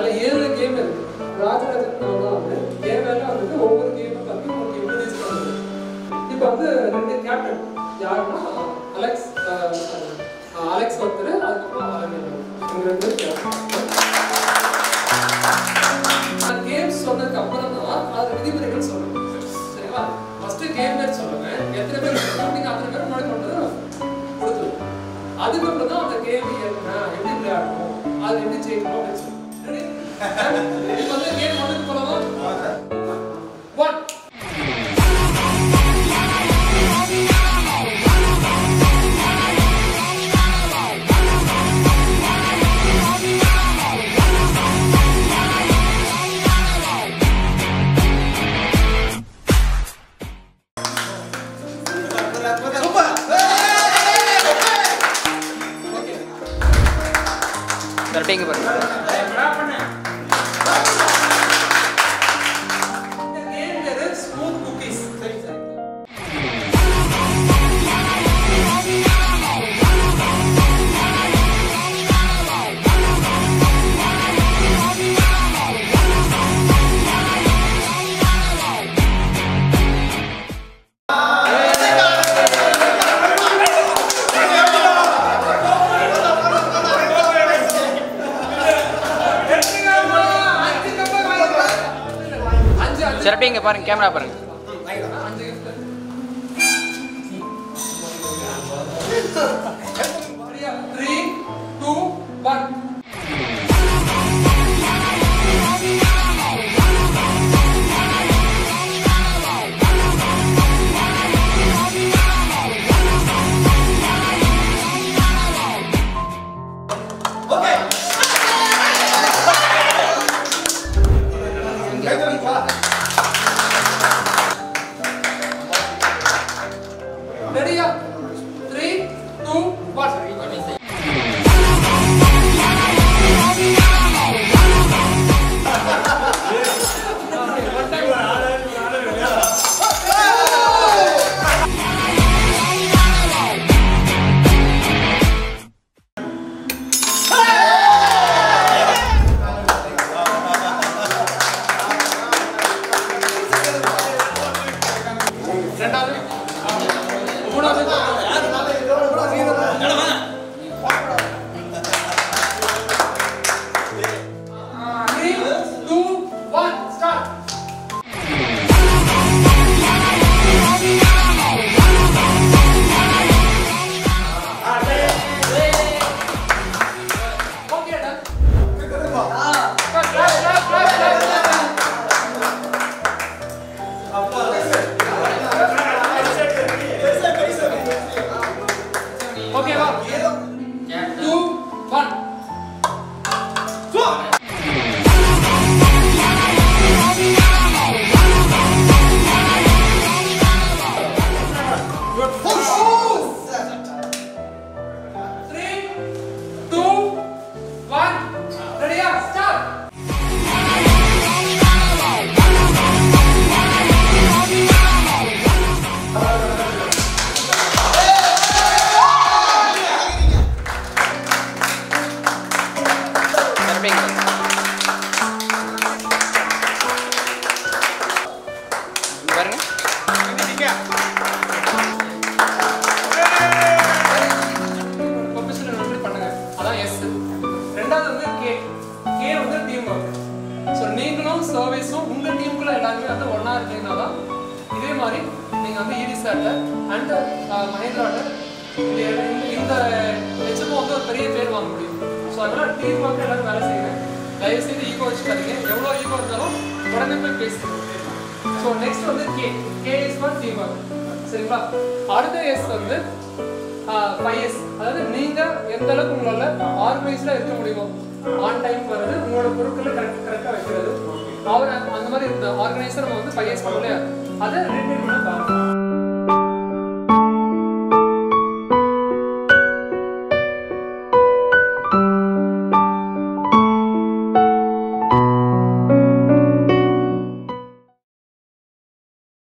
அதுல ஏழு கேம் இருக்கு ராஜராஜன் நான் தான் வந்து என் வேலை வந்துட்டு ஒவ்வொரு கேமை பத்தி உங்களுக்கு இன்ட்ரடியூஸ் பண்ணுறது இப்போ வந்து ரெண்டு கேப்டன் யாருன்னா அலெக்ஸ் அஹ், அஹ், அலெக்ஸ் ஒருத்தர் அதுக்கப்புறம் அரவிந்த் இவங்க ரெண்டு கேப்டன் கேம்ஸ் சொன்னதுக்கு அப்புறம் தான் அது விதிமுறைகள் சொல்லணும் சரிங்களா ஃபர்ஸ்ட் கேம் பேர் சொல்லுவேன் எத்தனை பேர் இருக்கணும் நீங்க அத்தனை பேர் முன்னாடி கொண்டு வந்து கொடுத்துருவோம் அதுக்கப்புறம் தான் அந்த கேம் என்ன எப்படி விளையாடணும் அது எப்படி ஜெயிக்கணும் அப்படின்னு சொல்லணும் Ready? இப்போ வந்து கேம் ஒன்றுக்கு போலாமா ஒன் ஓகே கரெக்டாக இங்கே பாருங்க இந்த கேம் பேரு ஸ்மூத் குக்கீஸ் சரி சரி அஞ்சு அஞ்சு சிறப்பாக இங்கே பாருங்க கேமரா பாருங்க அஞ்சு த்ரீ டூ ஒன் ரெடியா த்ரீ டூ ஒன் ரெண்டாவது மூணாவது three two one start okay done Clap, clap, clap, clap, clap, clap. ஓகேவா two one three two one ரெடியா ஸ்டார்ட் சிறப்பாக இங்கே பாருங்க ப்ரொஃபஷனல் வந்து பண்ணுங்க அதான் எஸ் ரெண்டாவது வந்து கே கே வந்து டீம் ஒர்க் ஸோ நீங்களும் சர்வீஸும் உங்க டீமுக்குள்ள எல்லாருமே வந்து ஒண்ணா இருக்கீங்கன்னா தான் இதே மாதிரி நீங்க வந்து ஈடி சார்ட்ட அண்ட் மகேந்திராட்ட இந்த இந்த ஹெச்எம் வந்து ஒரு பெரிய பேர் வாங்க முடியும் ஸோ அதனால டீம் ஒர்க் எல்லாரும் வேலை செய்யுங்க தயவு செய்து ஈகோ வச்சுக்காதீங்க எவ்வளோ ஈகோ இருந்தாலும் உடனே போய் பேசுங்க ஸோ நெக்ஸ்ட் வந்து K K is for team work சரிங்களா அடுத்த எஸ் வந்து ஃபைவ் இயர்ஸ் அதாவது நீங்க எந்த அளவுக்கு உங்களால ஆர்கனைஸ்டா இருக்க முடியுமோ ஆன் டைம் வர்றது உங்களோட பொருட்களை கரெக்ட் கரெக்டா வைக்கிறது அவர் அந்த மாதிரி இருந்த ஆர்கனைசர் நம்ம வந்து ஃபைவ் இயர்ஸ் பண்ணலையா அதை ரிட்டர்ன் பண்ண பாருங்க